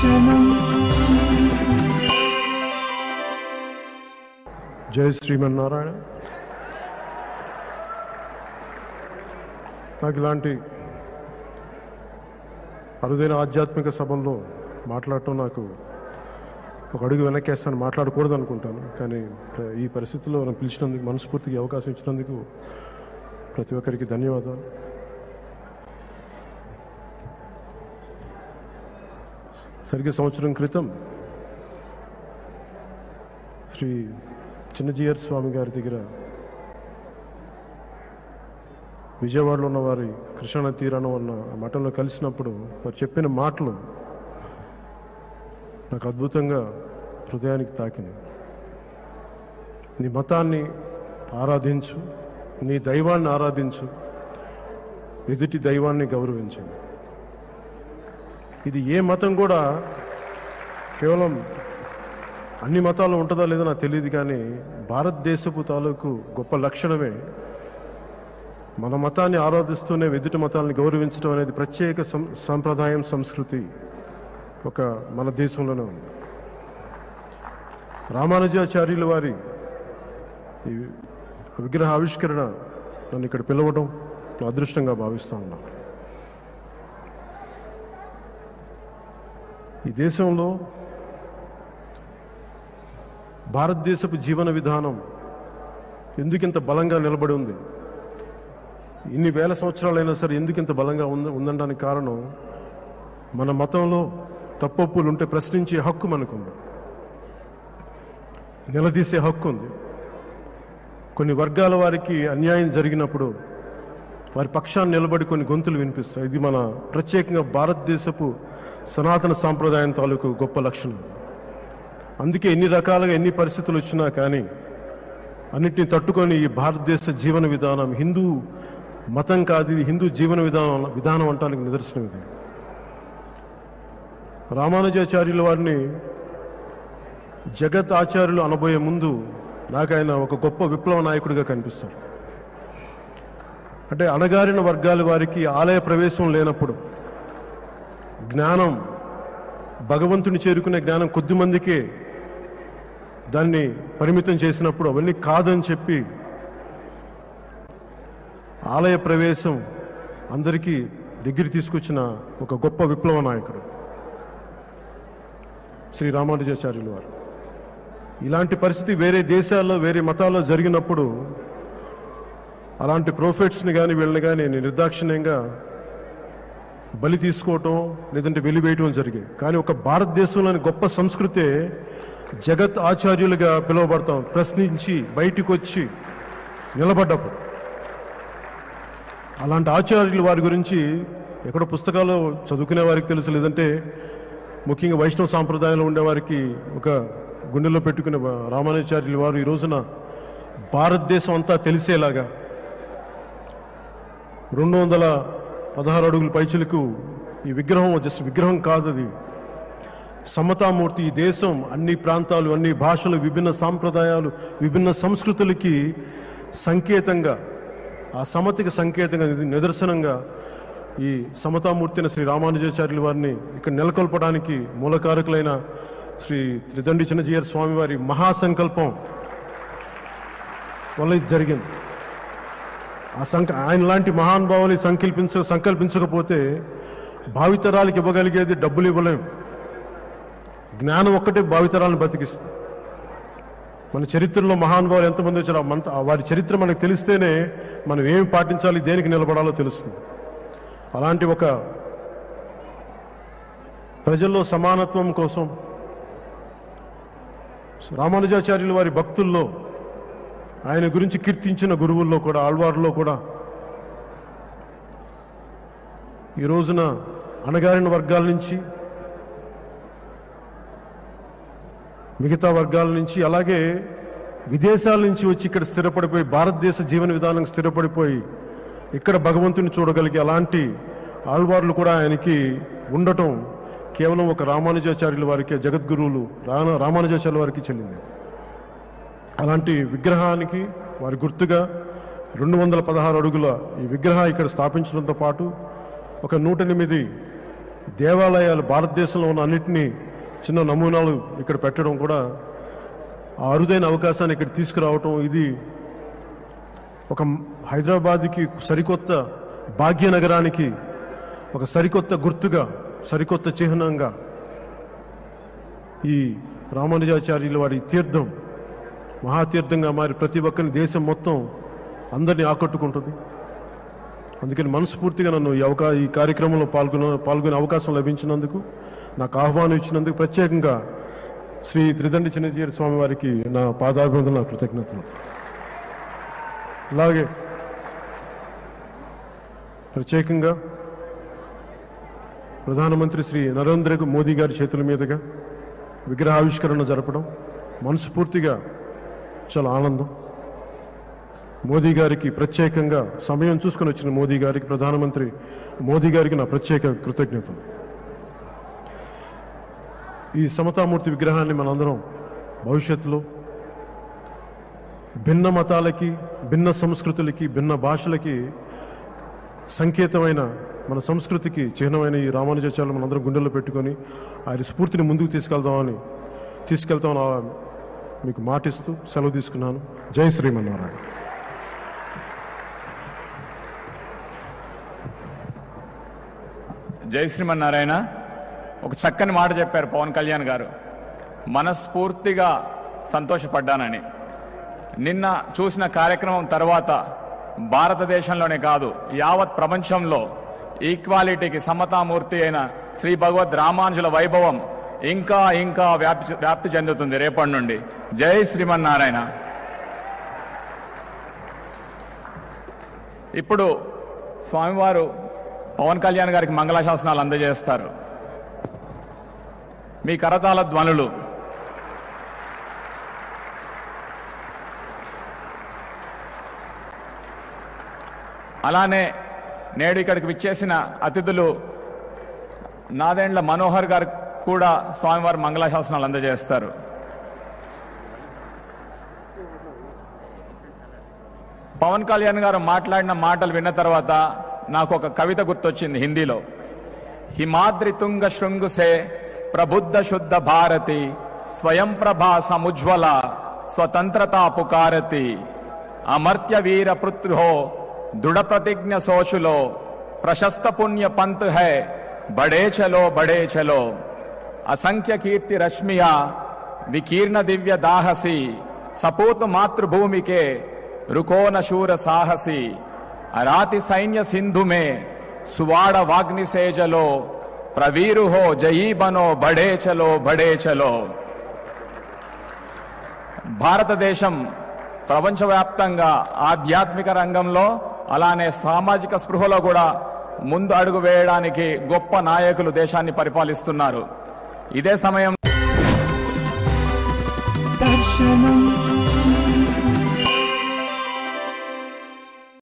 దర్శనం జై శ్రీమన్నారాయణ నాకు ఇలాంటి అరుదైన ఆధ్యాత్మిక సభల్లో మాట్లాడటం నాకు ఒక అడుగు వెనక్కేస్తాను మాట్లాడకూడదు అనుకుంటాను కానీ ప్ర- ఈ పరిస్థితుల్లో నన్ను పిలిచినందుకు మనస్ఫూర్తిగా ఈ అవకాశం ఇచ్చినందుకు ప్రతి ఒక్కరికి ధన్యవాదాలు సరిగ్గా సంవత్సరం క్రితం శ్రీ చిన్నజీయర్ స్వామి గారి దగ్గర విజయవాడలో ఉన్న వారి కృష్ణా తీరాన ఉన్న ఆ మఠంలో కలిసినప్పుడు వారు చెప్పిన మాటలు నాకు అద్భుతంగా హృదయానికి తాకినాయి నీ మతాన్ని ఆరాధించు నీ దైవాన్ని ఆరాధించు ఎదుటి దైవాన్ని గౌరవించు ఇది ఏ మతం కూడా కేవలం అన్ని మతాలు ఉంటుందా లేదో నాకు తెలియదు కానీ భారతదేశపు తాలూకు గొప్ప లక్షణమే మన మతాన్ని ఆరాధిస్తూనే ఎదుటి మతాలను గౌరవించడం అనేది ప్రత్యేక సం- సంప్రదాయం సంస్కృతి ఒక మన దేశంలోనే ఉంది రామానుజాచార్యుల వారి ఈ విగ్రహ ఆవిష్కరణ నన్ను ఇక్కడ పిలవడం నా అదృష్టంగా భావిస్తా ఉన్నాను ఈ దేశంలో భారతదేశపు జీవన విధానం ఎందుకింత బలంగా నిలబడి ఉంది ఇన్ని వేల సంవత్సరాలైనా సరే ఎందుకు ఇంత బలంగా ఉంద ఉందనడానికి కారణం మన మతంలో తప్పొప్పులు ఉంటే ప్రశ్నించే హక్కు మనకుంది నిలదీసే హక్కు ఉంది కొన్ని వర్గాల వారికి అన్యాయం జరిగినప్పుడు వారి పక్షాన్ని నిలబడి కొన్ని గొంతులు వినిపిస్తాయి ఇది మన ప్రత్యేకంగా భారతదేశపు సనాతన సాంప్రదాయం తాలూకు గొప్ప లక్షణం అందుకే ఎన్ని రకాలుగా ఎన్ని పరిస్థితులు వచ్చినా కానీ అన్నిటిని తట్టుకొని ఈ భారతదేశ జీవన విధానం హిందూ మతం కాదు ఇది హిందూ జీవన విధానం విధానం అంటానికి నిదర్శనం ఇది రామానుజాచార్యుల వారిని జగత్ ఆచార్యులు అనబోయే ముందు నాకు ఆయన ఒక గొప్ప విప్లవ నాయకుడిగా కనిపిస్తారు అంటే అణగారిన వర్గాల వారికి ఆలయ ప్రవేశం లేనప్పుడు జ్ఞానం భగవంతుని చేరుకునే జ్ఞానం కొద్ది మందికే దాన్ని పరిమితం చేసినప్పుడు అవన్నీ కాదని చెప్పి ఆలయ ప్రవేశం అందరికీ దగ్గర తీసుకొచ్చిన ఒక గొప్ప విప్లవ నాయకుడు శ్రీ రామానుజాచార్యులు వారు ఇలాంటి పరిస్థితి వేరే దేశాల్లో వేరే మతాల్లో జరిగినప్పుడు అలాంటి ప్రోఫెట్స్ని కానీ వీళ్ళని కానీ నిర్దాక్షిణ్యంగా బలి తీసుకోవటం లేదంటే వెలివేయటం జరిగాయి కానీ ఒక భారతదేశంలోని గొప్ప సంస్కృతే జగత్ ఆచార్యులుగా పిలువబడతాం ప్రశ్నించి బయటికి వచ్చి నిలబడ్డప్పుడు అలాంటి ఆచార్యులు వారి గురించి ఎక్కడో పుస్తకాలు చదువుకునే వారికి తెలుసు లేదంటే ముఖ్యంగా వైష్ణవ సాంప్రదాయంలో ఉండేవారికి ఒక గుండెలో పెట్టుకునే రామానుచార్యులు వారు ఈ రోజున భారతదేశం అంతా తెలిసేలాగా రెండు వందల పదహారు అడుగుల పైచులకు ఈ విగ్రహం జస్ట్ విగ్రహం కాదు అది సమతామూర్తి ఈ దేశం అన్ని ప్రాంతాలు అన్ని భాషలు విభిన్న సాంప్రదాయాలు విభిన్న సంస్కృతులకి సంకేతంగా ఆ సమతికి సంకేతంగా ఇది నిదర్శనంగా ఈ సమతామూర్తిని శ్రీ రామానుజాచార్యుల వారిని ఇక్కడ నెలకొల్పడానికి మూలకారకులైన శ్రీ త్రిదండి చిన్నజీయర్ స్వామి వారి మహాసంకల్పం వల్ల ఇది జరిగింది ఆ సంక ఆయన లాంటి మహానుభావుని సంకల్పించ సంకల్పించకపోతే భావితరాలకు ఇవ్వగలిగేది డబ్బులు ఇవ్వలేం జ్ఞానం ఒక్కటే భావితరాలను బతికిస్తుంది మన చరిత్రలో మహానుభావులు ఎంతమంది వచ్చారో ఆ మంత- ఆ వారి చరిత్ర మనకు తెలిస్తేనే మనం ఏమి పాటించాలి దేనికి నిలబడాలో తెలుస్తుంది అలాంటి ఒక ప్రజల్లో సమానత్వం కోసం రామానుజాచార్యుల వారి భక్తుల్లో ఆయన గురించి కీర్తించిన గురువుల్లో కూడా ఆళ్వార్లో కూడా ఈ రోజున అణగారిన వర్గాల నుంచి మిగతా వర్గాల నుంచి అలాగే విదేశాల నుంచి వచ్చి ఇక్కడ స్థిరపడిపోయి భారతదేశ జీవన విధానం స్థిరపడిపోయి ఇక్కడ భగవంతుని చూడగలిగే అలాంటి ఆళ్వార్లు కూడా ఆయనకి ఉండటం కేవలం ఒక రామానుజాచార్యుల వారికి జగద్గురువులు రా- రామానుజాచార్యుల వారికి చెల్లింది అలాంటి విగ్రహానికి వారి గుర్తుగా రెండు వందల పదహారు అడుగుల ఈ విగ్రహ ఇక్కడ స్థాపించడంతో పాటు ఒక నూట ఎనిమిది దేవాలయాలు భారతదేశంలో ఉన్న అన్నింటినీ చిన్న నమూనాలు ఇక్కడ పెట్టడం కూడా ఆ అరుదైన అవకాశాన్ని ఇక్కడ తీసుకురావటం ఇది ఒక హైదరాబాద్కి సరికొత్త భాగ్యనగరానికి ఒక సరికొత్త గుర్తుగా సరికొత్త చిహ్నంగా ఈ రామానుజాచార్యుల వారి తీర్థం మహాతీర్థంగా మారి ప్రతి ఒక్కరిని దేశం మొత్తం అందరినీ ఆకట్టుకుంటుంది అందుకని మనస్ఫూర్తిగా నన్ను ఈ అవకా ఈ కార్యక్రమంలో పాల్గొన పాల్గొనే అవకాశం లభించినందుకు నాకు ఆహ్వానం ఇచ్చినందుకు ప్రత్యేకంగా శ్రీ త్రిదండి చిన్నజీరి స్వామి వారికి నా పాదాభివందన నా కృతజ్ఞతలు అలాగే ప్రత్యేకంగా ప్రధానమంత్రి శ్రీ నరేంద్ర మోదీ గారి చేతుల మీదుగా విగ్రహావిష్కరణ జరపడం మనస్ఫూర్తిగా చాలా ఆనందం మోదీ గారికి ప్రత్యేకంగా సమయం చూసుకుని వచ్చిన మోదీ గారికి ప్రధానమంత్రి మోదీ గారికి నా ప్రత్యేక కృతజ్ఞతలు ఈ సమతామూర్తి విగ్రహాన్ని మనందరం భవిష్యత్తులో భిన్న మతాలకి భిన్న సంస్కృతులకి భిన్న భాషలకి సంకేతమైన మన సంస్కృతికి చిహ్నమైన ఈ రామానుజాచార్యులు మనందరం గుండెల్లో పెట్టుకొని ఆయన స్ఫూర్తిని ముందుకు తీసుకెళ్దామని తీసుకెళ్తామని ఆ మీకు మాటిస్తూ సెలవు తీసుకున్నాను జై శ్రీమన్నారాయణ జై శ్రీమన్నారాయణ ఒక చక్కని మాట చెప్పారు పవన్ కళ్యాణ్ గారు మనస్ఫూర్తిగా సంతోషపడ్డానని నిన్న చూసిన కార్యక్రమం తర్వాత భారతదేశంలోనే కాదు యావత్ ప్రపంచంలో ఈక్వాలిటీకి సమతామూర్తి అయిన శ్రీ భగవద్ రామానుజుల వైభవం ఇంకా ఇంకా వ్యాప్తి వ్యాప్తి చెందుతుంది రేపటి నుండి జై శ్రీమన్నారాయణ ఇప్పుడు స్వామివారు పవన్ కళ్యాణ్ గారికి మంగళాశాసనాలు అందజేస్తారు మీ కరతాల ధ్వనులు అలానే నేడు ఇక్కడికి విచ్చేసిన అతిథులు నాదెండ్ల మనోహర్ గారు కూడా స్వామివారి మంగళాశాసనాలు అందజేస్తారు పవన్ కళ్యాణ్ గారు మాట్లాడిన మాటలు విన్న తర్వాత నాకు ఒక కవిత గుర్తొచ్చింది హిందీలో హిమాద్రి తుంగ శృంగుసే ప్రబుద్ధ శుద్ధ భారతి స్వయం ప్రభా సముజ్వల స్వతంత్రతా పుకారతి అమర్త్య వీర పృథ్వో దృఢ ప్రతిజ్ఞ సోచులో ప్రశస్త పుణ్య పంత్ హై బడే చలో బడే చలో అసంఖ్య కీర్తి రశ్మియా వికీర్ణ దివ్య దాహసి సపూత్ మాతృభూమికే రుకోన శూర సాహసి అరాతి సైన్య సింధు మే సువాడ వాగ్ని సేజలో ప్రవీరు హో జయీ బనో బడే చలో బడే చలో భారతదేశం ప్రపంచవ్యాప్తంగా ఆధ్యాత్మిక రంగంలో అలానే సామాజిక స్పృహలో కూడా ముందు అడుగు వేయడానికి గొప్ప నాయకులు దేశాన్ని పరిపాలిస్తున్నారు ఇదే సమయం దర్శనం